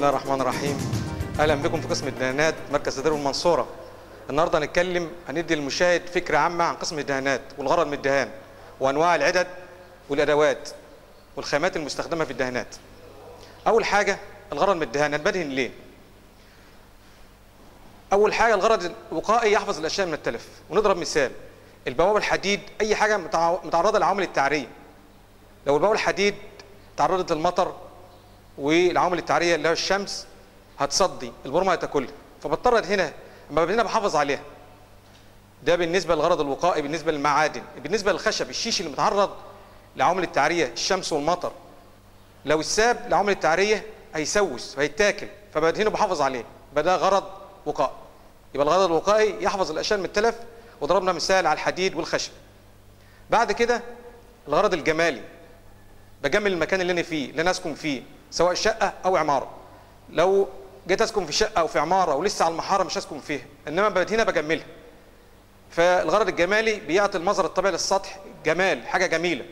الله الرحمن الرحيم اهلا بكم في قسم الدهانات مركز تدريب المنصوره النهارده هنتكلم هندي للمشاهد فكره عامه عن قسم الدهانات والغرض من الدهان وانواع العدد والادوات والخامات المستخدمه في الدهانات اول حاجه الغرض من الدهان هنبدهن ليه اول حاجه الغرض الوقائي يحفظ الاشياء من التلف ونضرب مثال البوابه الحديد اي حاجه متع- متعرضه لعوامل التعريه لو البوابه الحديد تعرضت للمطر والعوامل التعريه اللي هو الشمس هتصدي البرمه هتاكلها فبضطر هنا اما هنا بحافظ عليها ده بالنسبه للغرض الوقائي بالنسبه للمعادن بالنسبه للخشب الشيش اللي متعرض لعوامل التعريه الشمس والمطر لو الساب لعوامل التعريه هيسوس وهيتاكل فبدهنه بحافظ عليه يبقى ده غرض وقائي يبقى الغرض الوقائي يحفظ الاشياء من التلف وضربنا مثال على الحديد والخشب بعد كده الغرض الجمالي بجمل المكان اللي انا فيه اللي انا اسكن فيه سواء شقه او عماره لو جيت اسكن في شقه او في عماره ولسه على المحاره مش هسكن فيها انما هنا بجملها فالغرض الجمالي بيعطي المظهر الطبيعي للسطح جمال حاجه جميله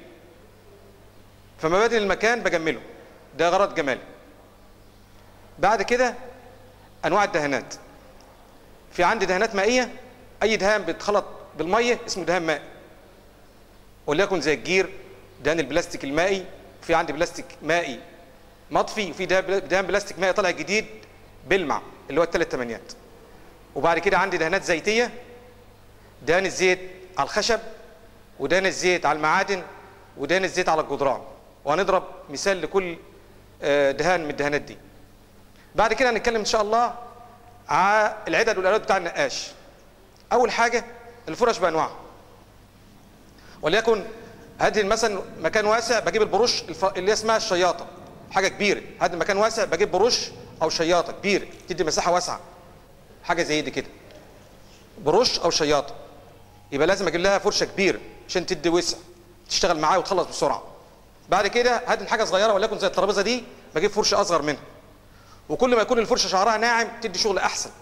فمبادئ المكان بجمله ده غرض جمالي بعد كده انواع الدهانات في عندي دهانات مائيه اي دهان بيتخلط بالميه اسمه دهان مائي وليكن زي الجير دهان البلاستيك المائي في عندي بلاستيك مائي مطفي وفي ده- دهان بلاستيك مائي طالع جديد بلمع اللي هو الثلاث تمانيات وبعد كده عندي دهانات زيتيه دهان الزيت على الخشب ودهان الزيت على المعادن ودهان الزيت على الجدران وهنضرب مثال لكل آه، دهان من الدهانات دي بعد كده هنتكلم ان شاء الله على العدد والالات بتاع النقاش اول حاجه الفرش بانواعها وليكن هدي مثلا مكان واسع بجيب البروش الف... اللي اسمها الشياطه حاجه كبيره هدي مكان واسع بجيب بروش او شياطه كبيره تدي مساحه واسعه حاجه زي دي كده بروش او شياطه يبقى لازم اجيب لها فرشه كبيره عشان تدي وسع تشتغل معايا وتخلص بسرعه بعد كده هدي حاجه صغيره وليكن زي الترابيزه دي بجيب فرشه اصغر منها وكل ما يكون الفرشه شعرها ناعم تدي شغل احسن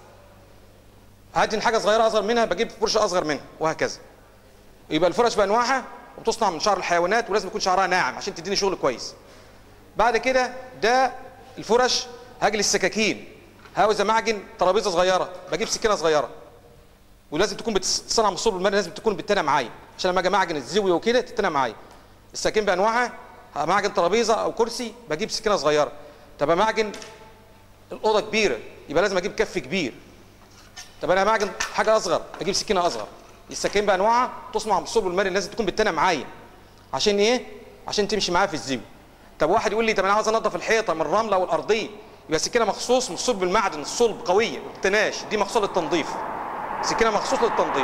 هدي حاجه صغيره اصغر منها بجيب فرشه اصغر منها وهكذا يبقى الفرش بانواعها وبتصنع من شعر الحيوانات ولازم يكون شعرها ناعم عشان تديني شغل كويس بعد كده ده الفرش هاجي للسكاكين هاوزه معجن ترابيزه صغيره بجيب سكينه صغيره ولازم تكون بتصنع من الصلب المرن لازم تكون بالتنى معايا عشان لما اجي معجن الزاويه وكده تتنى معايا السكين بانواعها معجن ترابيزه او كرسي بجيب سكينه صغيره طب معجن الاوضه كبيره يبقى لازم اجيب كف كبير طب انا معجن حاجه اصغر اجيب سكينه اصغر السكين بانواعها تصنع من الصلب المرن لازم تكون بالتنى معايا عشان ايه عشان تمشي معايا في الزاويه طب واحد يقول لي طب انا عاوز انضف الحيطه من الرمله والارضيه يبقى سكينه مخصوص من الصلب المعدن الصلب قويه ما بتناش دي مخصوص للتنظيف سكينه مخصوص للتنظيف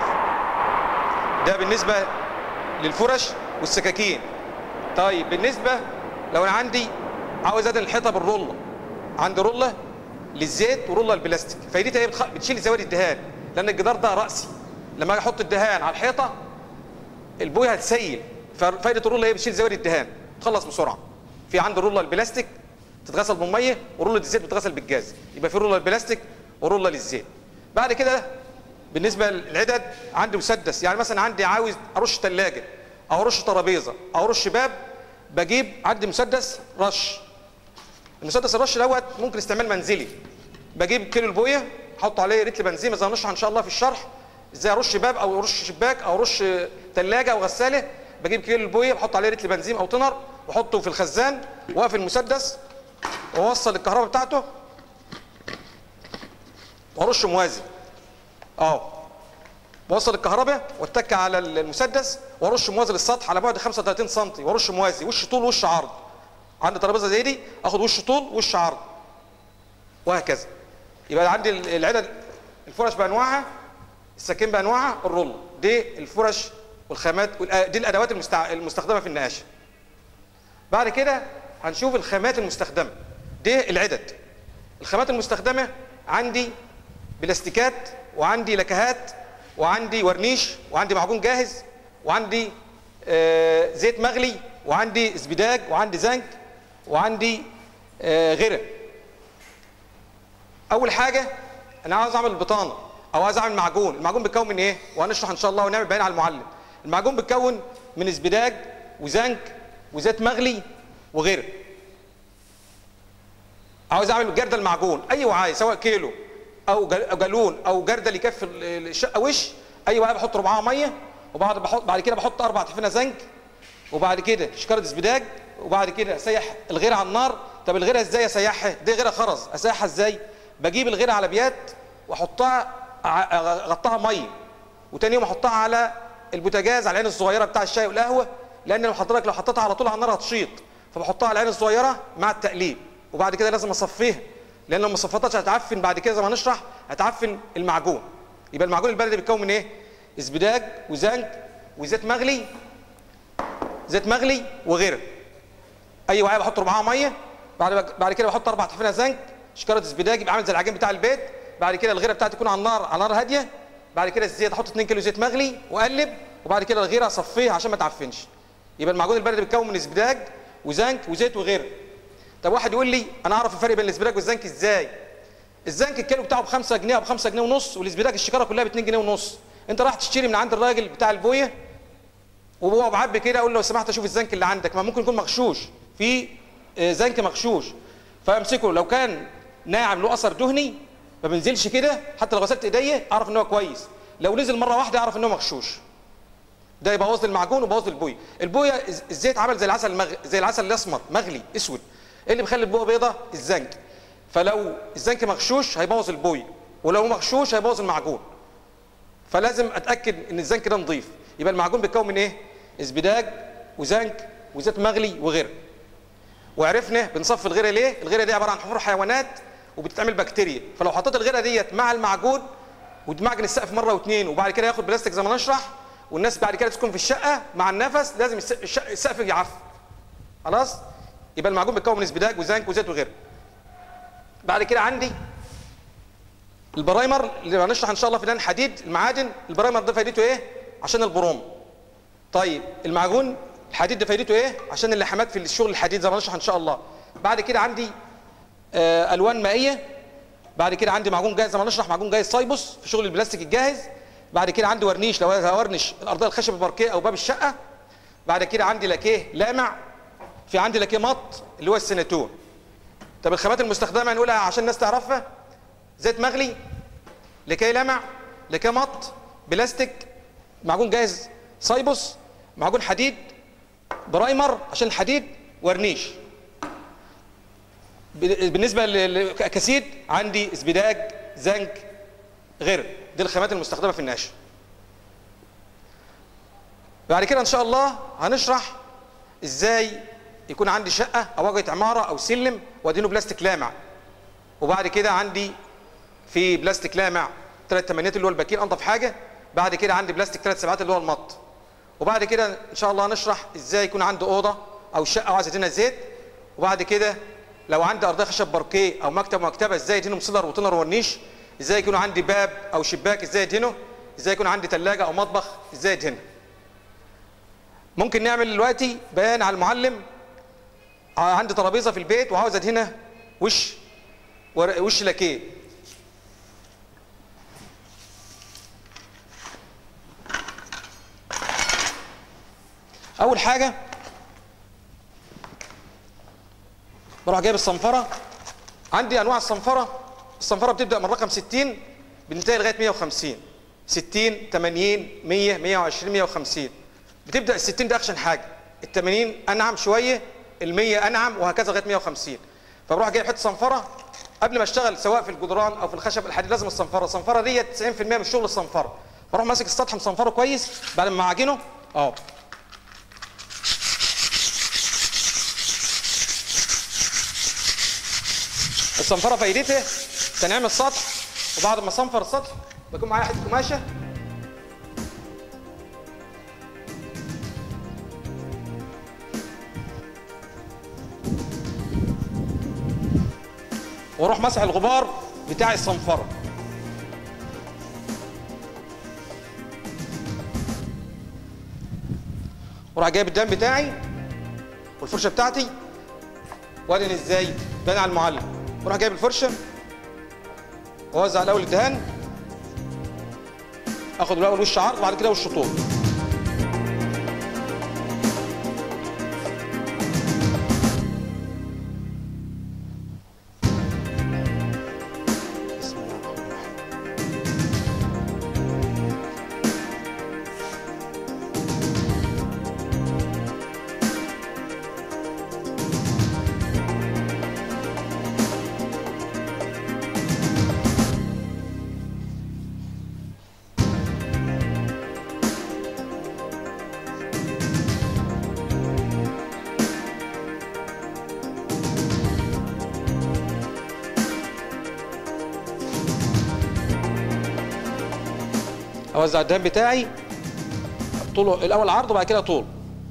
ده بالنسبه للفرش والسكاكين طيب بالنسبه لو انا عندي عاوز ادهن الحيطه بالروله عندي روله للزيت ورولة البلاستيك فايدتها ايه بتخ... بتشيل زوائد الدهان لان الجدار ده راسي لما اجي احط الدهان على الحيطه البويه هتسيل ففايده الروله ايه بتشيل زوائد الدهان تخلص بسرعه في عندي روله البلاستيك تتغسل بالميه وروله الزيت بتتغسل بالجاز يبقى في روله البلاستيك وروله للزيت بعد كده بالنسبه للعدد عندي مسدس يعني مثلا عندي عاوز ارش ثلاجه او ارش ترابيزه او ارش باب بجيب عندي مسدس رش المسدس الرش دوت ممكن استعمال منزلي بجيب كيلو البويه احط عليه رتل بنزين زي ما هنشرح ان شاء الله في الشرح ازاي ارش باب او ارش شباك او ارش ثلاجه او غساله بجيب كيلو البويه بحط عليه رتل بنزين او تنر واحطه في الخزان واقفل المسدس واوصل الكهرباء بتاعته وارش موازي اه بوصل الكهرباء واتك على المسدس وارش موازي للسطح على بعد 35 سم وارش موازي وش طول وش عرض عندي ترابيزه زي دي اخد وش طول وش عرض وهكذا يبقى عندي العدد الفرش بانواعها السكين بانواعها الرول دي الفرش والخامات والأ- دي الادوات المستع... المستخدمه في النقاش بعد كده هنشوف الخامات المستخدمه دي العدد الخامات المستخدمه عندي بلاستيكات وعندي لكهات وعندي ورنيش وعندي معجون جاهز وعندي آه زيت مغلي وعندي اسبداج وعندي زنك وعندي آه غيره اول حاجه انا عاوز اعمل بطانه او عاوز اعمل معجون المعجون بيتكون من ايه وهنشرح ان شاء الله ونعمل بيان على المعلم المعجون بيتكون من اسبداج وزنك وزيت مغلي وغيره عاوز اعمل جردل معجون اي وعاء سواء كيلو او جل- أو جالون او جردل يكفي ال- الشقه وش اي وعاء بحط ربعها ميه وبعد بحط بعد كده بحط اربع تفينه زنك وبعد كده شكاره اسبداج وبعد كده اسيح الغيره على النار طب الغيره ازاي اسيحها دي غيره خرز اسيحها ازاي بجيب الغيره على بيات واحطها ع- اغطيها ميه وتاني يوم احطها على البوتاجاز على العين الصغيره بتاع الشاي والقهوه لان لو حضرتك لو حطيتها على طول على النار هتشيط فبحطها على العين الصغيره مع التقليب وبعد كده لازم اصفيها لان لو ما صفيتهاش هتعفن بعد كده زي ما هنشرح هتعفن المعجون يبقى المعجون البلدي بيتكون من ايه اسبداج وزنك وزيت مغلي زيت مغلي وغيره اي وعاء بحط ربعها ميه بعد بعد كده بحط اربع تفينه زنك شكاره اسبداج يبقى عامل زي العجين بتاع البيت بعد كده الغيره بتاعتي تكون على النار على نار هاديه بعد كده الزيت احط 2 كيلو زيت مغلي واقلب وبعد كده الغيره اصفيها عشان ما تعفنش يبقى المعجون البلدي بيتكون من اسبداج وزنك وزيت وغيره طب واحد يقول لي انا اعرف الفرق بين الاسبداج والزنك ازاي الزنك الكيلو بتاعه ب 5 جنيه او ب 5 جنيه ونص والاسبداج الشكاره كلها ب 2 جنيه ونص انت راح تشتري من عند الراجل بتاع البويه وهو معبي كده اقول له لو سمحت اشوف الزنك اللي عندك ما ممكن يكون مغشوش في آه، زنك مغشوش فامسكه لو كان ناعم له اثر دهني ما بينزلش كده حتى لو غسلت ايديا اعرف ان هو كويس لو نزل مره واحده اعرف ان هو مغشوش ده يبوظ لي المعجون ويبوظ لي البويه البويه الز- الزيت عمل زي العسل المغ... زي العسل الاسمر مغلي اسود ايه اللي بيخلي البويه بيضه الزنك فلو الزنك مغشوش هيبوظ البويه ولو مغشوش هيبوظ المعجون فلازم اتاكد ان الزنك ده نظيف يبقى المعجون بيتكون من ايه اسبداج وزنك وزيت مغلي وغيره وعرفنا بنصفي الغيره ليه الغيره دي عباره عن حفور حيوانات وبتتعمل بكتيريا فلو حطيت الغيره ديت مع المعجون وتمعجن السقف مره واثنين وبعد كده ياخد بلاستيك زي ما نشرح والناس بعد كده تسكن في الشقه مع النفس لازم الس- الش- السقف يعفن خلاص يبقى المعجون بيتكون من اسبداج وزنك وزيت وغيره بعد كده عندي البرايمر اللي هنشرح ان شاء الله في دهن حديد المعادن البرايمر ده فايدته ايه عشان البروم طيب المعجون الحديد ده فايدته ايه عشان اللحامات في الشغل الحديد زي ما هنشرح ان شاء الله بعد كده عندي آه الوان مائيه بعد كده عندي معجون جاهز زي ما هنشرح معجون جاهز سايبوس في شغل البلاستيك الجاهز بعد كده عندي ورنيش لو هورنش الارضيه الخشب الباركيه او باب الشقه بعد كده عندي لاكيه لامع في عندي لاكيه مط اللي هو السيناتون طب الخامات المستخدمه نقولها عشان الناس تعرفها زيت مغلي لكي لمع لكي مط بلاستيك معجون جاهز سايبوس معجون حديد برايمر عشان الحديد ورنيش ب- بالنسبه للكاسيد عندي اسبداج زنك غير دي الخامات المستخدمه في النقش بعد كده ان شاء الله هنشرح ازاي يكون عندي شقه او واجهه عماره او سلم وادينه بلاستيك لامع وبعد كده عندي في بلاستيك لامع ثلاث تمانيات اللي هو الباكين انضف حاجه بعد كده عندي بلاستيك ثلاث سبعات اللي هو المط وبعد كده ان شاء الله هنشرح ازاي يكون عندي اوضه او شقه وعايز ادينها زيت وبعد كده لو عندي ارضيه خشب باركيه او مكتب ومكتبه ازاي ادينهم سيلر وتنر ورنيش ازاي يكون عندي باب او شباك ازاي ادهنه ازاي يكون عندي ثلاجه او مطبخ ازاي ادهنه ممكن نعمل دلوقتي بيان على المعلم عندي ترابيزه في البيت وعاوز ادهنها وش ور- وش لاكيه اول حاجه بروح جايب الصنفره عندي انواع الصنفره الصنفره بتبدا من رقم 60 بننتهي لغايه 150 60 80 100 120 150 بتبدا ال 60 ده اخشن حاجه ال 80 انعم شويه ال 100 انعم وهكذا لغايه 150 فبروح جايب حته صنفره قبل ما اشتغل سواء في الجدران او في الخشب الحديد لازم الصنفره الصنفره ديت 90% من شغل الصنفره بروح ماسك السطح مصنفره كويس بعد ما اعجنه اه الصنفره فايدتها تنعيم السطح وبعد ما اصنفر السطح بيكون معايا حته قماشه واروح مسح الغبار بتاع الصنفره واروح جايب الدم بتاعي والفرشه بتاعتي وادهن ازاي؟ دهن على المعلم واروح جايب الفرشه واوزع الاول الدهان اخد الاول وش عرض وبعد كده وش طول اوزع الدهان بتاعي طوله الاول عرض وبعد كده طول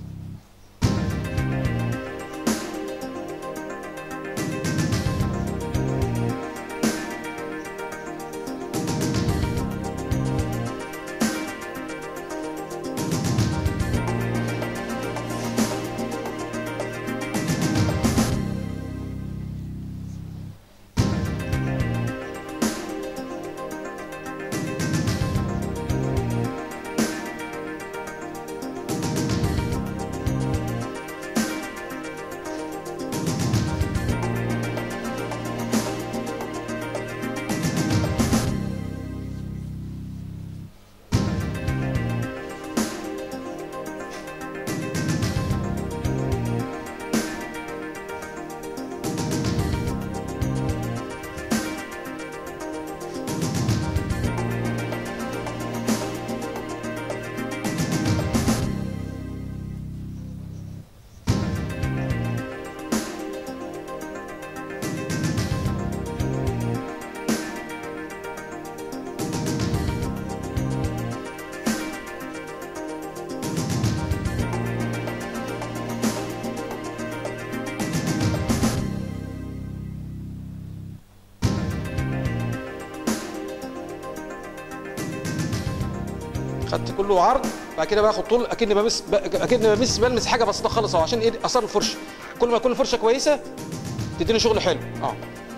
خدت كله عرض بعد كده باخد طول اكني بمس اكني بمس بلمس حاجه بسيطه خالص اهو عشان ايه اثار الفرشه كل ما يكون الفرشه كويسه تديني شغل حلو اه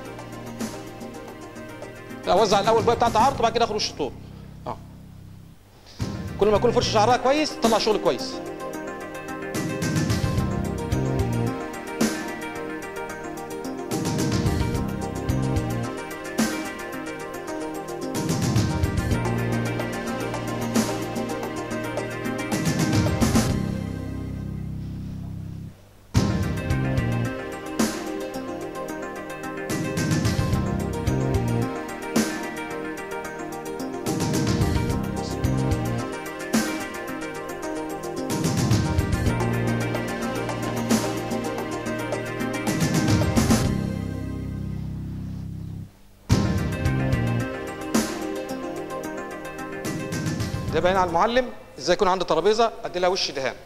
اوزع الاول بقى بتاعت عرض وبعد كده اخد وش الطول اه كل ما يكون الفرشه شعرها كويس تطلع شغل كويس ده باين على المعلم ازاي يكون عنده ترابيزه ادي لها وش دهان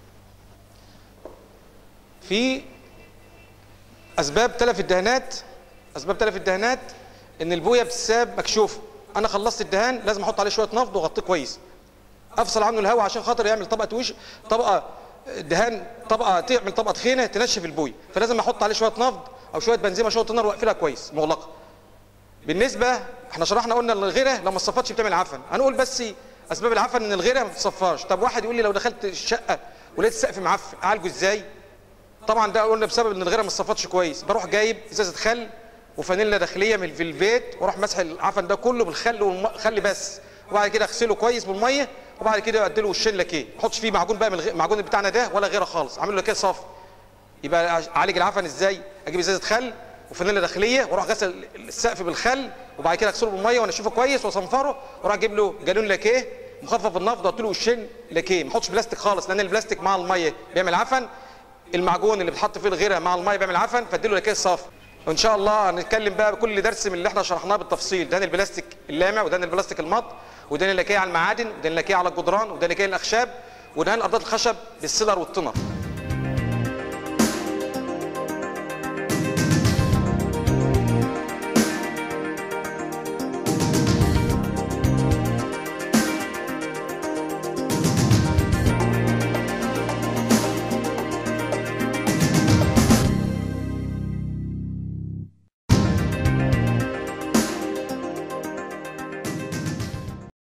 في اسباب تلف الدهانات اسباب تلف الدهانات ان البويه بتساب مكشوفه انا خلصت الدهان لازم احط عليه شويه نفض واغطيه كويس افصل عنه الهواء عشان خاطر يعمل طبقه وش طبقه دهان طبقه تعمل طبقه تخينه تنشف البويه فلازم احط عليه شويه نفض او شويه بنزين شويه نار واقفلها كويس مغلقه بالنسبه احنا شرحنا قلنا ان الغيره لو ما اتصفتش بتعمل عفن هنقول بس اسباب العفن ان الغيره ما بتصفاش طب واحد يقول لي لو دخلت الشقه ولقيت السقف معفن اعالجه ازاي طبعا ده قلنا بسبب ان الغيره ما اتصفتش كويس بروح جايب ازازه خل وفانيلا داخليه من في البيت واروح مسح العفن ده كله بالخل والخل بس وبعد كده اغسله كويس بالميه وبعد كده اديله وشين لاكيه ما احطش فيه معجون بقى من الغ... المعجون بتاعنا ده ولا غيره خالص اعمل له لاكيه صافي يبقى اعالج العفن ازاي اجيب ازازه خل وفانيلا داخليه واروح غسل السقف بالخل وبعد كده اغسله بالميه وانشفه كويس واصنفره واروح اجيب له جالون لاكيه مخفف النفض واحط له وشين لاكيه ما احطش بلاستيك خالص لان البلاستيك مع الميه بيعمل عفن المعجون اللي بتحط فيه الغيره مع الميه بيعمل عفن فاديله لاكيه صافي وان شاء الله هنتكلم بقى بكل درس من اللي احنا شرحناه بالتفصيل دهن البلاستيك اللامع ودهن البلاستيك المط ودهن اللاكيه على المعادن ودهن اللاكيه على الجدران ودهن اللاكيه الاخشاب ودهن ارضات الخشب بالسيلر والتنر